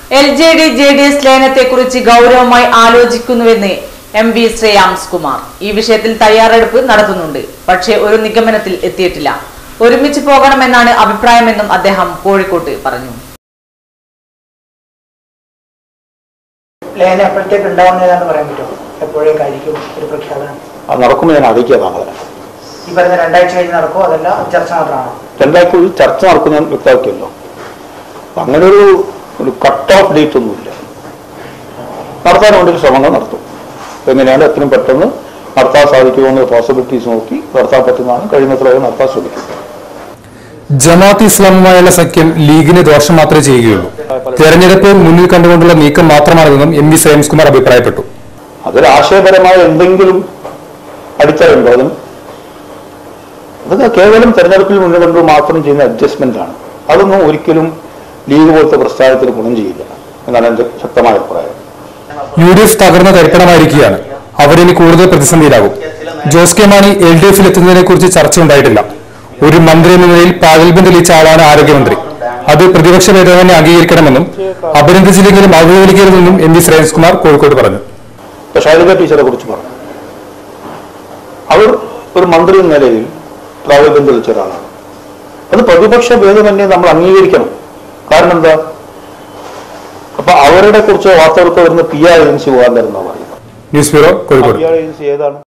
L J D J D S ലയനത്തെക്കുറിച്ച് ഗൗരവമായി ആലോചിക്കുന്നുവെന്ന് എം വി ശ്രേയാംസ് കുമാർ ഈ വിഷയത്തിൽ തയ്യാറെടുപ്പ് നടത്തുന്നുണ്ട് പക്ഷേ ഒരു നിഗമനത്തിൽ എത്തിയിട്ടില്ല ഒരുമിച്ച് പോകണമെന്നാണ് അഭിപ്രായമെന്നും അദ്ദേഹം കോഴിക്കോട്ട് പറഞ്ഞു ലയനം എപ്പോഴത്തേക്ക് ഉണ്ടാവുന്നതാണെന്ന് പറയാൻ പറ്റുമോ എപ്പോഴേക്കായിരിക്കും ഒരു പ്രഖ്യാപനം അത് നടക്കുമ്പോൾ ഞാൻ അറിയിക്കാം അങ്ങനെ ഈ പറഞ്ഞ രണ്ടാഴ്ച കഴിഞ്ഞ് നടക്കുമോ അതല്ല ചർച്ച മാത്രമാണോ രണ്ടാഴ്ച ഒരു ചർച്ച നടക്കും ഞാൻ വ്യക്തമാക്കിയല്ലോ അപ്പൊ അങ്ങനെ ഒരു ഒരു കട്ട് ഓഫ് ഡേറ്റ് ഒന്നുമില്ല നടത്താൻ വേണ്ടി ഒരു ശ്രമങ്ങൾ നടത്തും എങ്ങനെയാണ് എത്രയും പെട്ടെന്ന് നടത്താൻ സാധിക്കുമെന്ന് പോസിബിലിറ്റീസ് നോക്കി നടത്താൻ പറ്റുന്നതാണ് കഴിയുന്നത്ര വേഗം നടത്താൻ ശ്രമിക്കും ജമാഅത്ത് ഇസ്ലാമുമായുള്ള സഖ്യം ലീഗിന് ദോഷം മാത്രമേ ചെയ്യുകയുള്ളൂ തെരഞ്ഞെടുപ്പ് മുന്നിൽ കണ്ടുകൊണ്ടുള്ള നീക്കം മാത്രമാണിതെന്നും എം വി ശ്രേയംസ്കുമാർ അഭിപ്രായപ്പെട്ടു അതിൽ ആശയപരമായ എന്തെങ്കിലും അടിത്തറയുണ്ടോ അതിന് അതൊക്കെ കേവലം തെരഞ്ഞെടുപ്പിൽ മുന്നിൽ കണ്ടു മാത്രം ചെയ്യുന്ന അഡ്ജസ്റ്റ്മെന്റ് ആണ് അതൊന്നും ഒരിക്കലും ലീഗ് പോലത്തെ പ്രസ്ഥാനത്തിന് ഗുണം ചെയ്യില്ല എന്നാണ് എന്റെ ശക്തമായ അഭിപ്രായം യു ഡി എഫ് തകർന്ന തരിപ്പണമായിരിക്കുകയാണ് അവരിനി കൂടുതൽ പ്രതിസന്ധിയിലാകും Jose K Mani L D എഫിൽ എത്തുന്നതിനെ കുറിച്ച് ചർച്ച ഉണ്ടായിട്ടില്ല ഒരു മന്ത്രി എന്ന നിലയിൽ പ്രാഗൽഭ്യം തെളിയിച്ച ആളാണ് ആരോഗ്യമന്ത്രി അത് പ്രതിപക്ഷ നേതാവിനെ അംഗീകരിക്കണമെന്നും അഭിനന്ദിച്ചില്ലെങ്കിലും അവഹേളിക്കരുതെന്നും എം വി ശ്രേയംസ്കുമാർ കോഴിക്കോട് പറഞ്ഞു ഇപ്പൊ ശൈലജ ടീച്ചറെ കുറിച്ച് പറഞ്ഞു അവർ ഒരു മന്ത്രി എന്ന നിലയിൽ പ്രാഗൽഭ്യം തെളിച്ച ഒരാളാണ് അത് പ്രതിപക്ഷ ഭേദമന്യേ നമ്മൾ അംഗീകരിക്കണം കാരണം എന്താ അപ്പൊ അവരുടെ കുറിച്ച് വാർത്തകൾക്ക് വരുന്ന പി ആർ ഏജൻസി പോകാൻ തരുന്ന പറയുന്നത് news bureau Kozhikode P R agency ഏതാണ്